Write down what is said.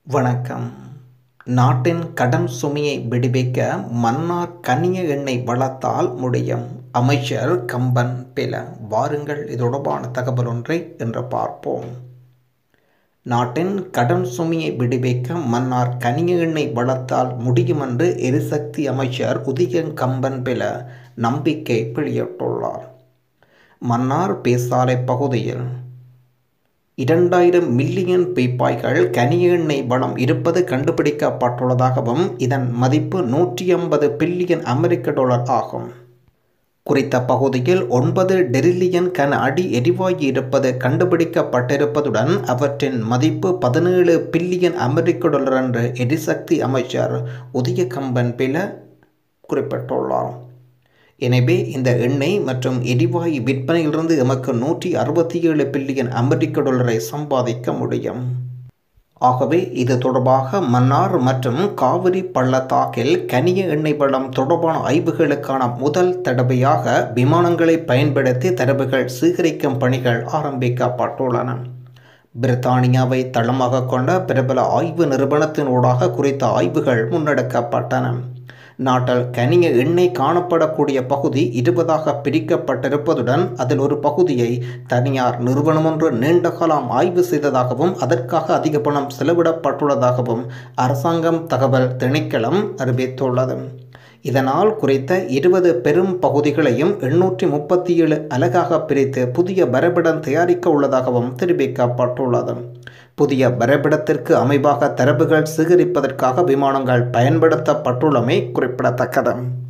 வணக்கம் நாட்டின் கடன் சுமையை விடுவிக்க மன்னார் கனிய எண்ணெய் வளத்தால் முடியும் அமைச்சர் கம்பன் பில வாருங்கள் இது தொடர்பான தகவல் ஒன்றை இன்று பார்ப்போம் நாட்டின் கடன் சுமையை விடுவிக்க மன்னார் கனிய எண்ணெய் வளத்தால் முடியும் என்று எரிசக்தி அமைச்சர் உதயன் கம்பன் பில நம்பிக்கை வெளியிட்டுள்ளார் மன்னார் பேசாலை பகுதியில் இரண்டாயிரம் மில்லியன் பீப்பாய்கள் கனிய எண்ணெய் வளம் இருப்பது கண்டுபிடிக்கப்பட்டுள்ளதாகவும் இதன் மதிப்பு நூற்றி ஐம்பது பில்லியன் அமெரிக்க டாலர் ஆகும் குறித்த பகுதியில் ஒன்பது டெரில்லியன் கன அடி எரிவாயு இருப்பது கண்டுபிடிக்கப்பட்டிருப்பதுடன் அவற்றின் மதிப்பு பதினேழு பில்லியன் அமெரிக்க டாலர் என்று எரிசக்தி அமைச்சர் உதய கம்பன் பில குறிப்பிட்டுள்ளார் எனவே இந்த எண்ணெய் மற்றும் எரிவாயு விற்பனையிலிருந்து எமக்கு நூற்றி அறுபத்தி ஏழு பில்லியன் அமெரிக்க டாலரை சம்பாதிக்க முடியும் ஆகவே இது தொடர்பாக மன்னார் மற்றும் காவிரி பள்ளத்தாக்கில் கனிய எண்ணெய் வளம் தொடர்பான ஆய்வுகளுக்கான முதல் தடவையாக விமானங்களை பயன்படுத்தி தரவுகள் சேகரிக்கும் பணிகள் ஆரம்பிக்கப்பட்டுள்ளன பிரித்தானியாவை தளமாக கொண்ட பிரபல ஆய்வு நிறுவனத்தினூடாக குறித்த ஆய்வுகள் முன்னெடுக்கப்பட்டன நாட்டில் கனிய எண்ணெய் காணப்படக்கூடிய பகுதி இருபதாக பிரிக்கப்பட்டிருப்பதுடன் அதில் ஒரு பகுதியை தனியார் நிறுவனம் ஒன்று நீண்ட காலம் ஆய்வு செய்ததாகவும் அதற்காக அதிக பணம் செலவிடப்பட்டுள்ளதாகவும் அரசாங்கம் தகவல் திணைக்களம் அறிவித்துள்ளது இதனால் குறித்த இருபது பெரும் பகுதிகளையும் எண்ணூற்றி முப்பத்தி ஏழு அலகாக பிரித்து புதிய வரைபடம் தயாரிக்க உள்ளதாகவும் தெரிவிக்கப்பட்டுள்ளது புதிய வரைபடத்திற்கு அமைவாக தரவுகள் சேகரிப்பதற்காக விமானங்கள் பயன்படுத்தப்பட்டுள்ளமை குறிப்பிடத்தக்கது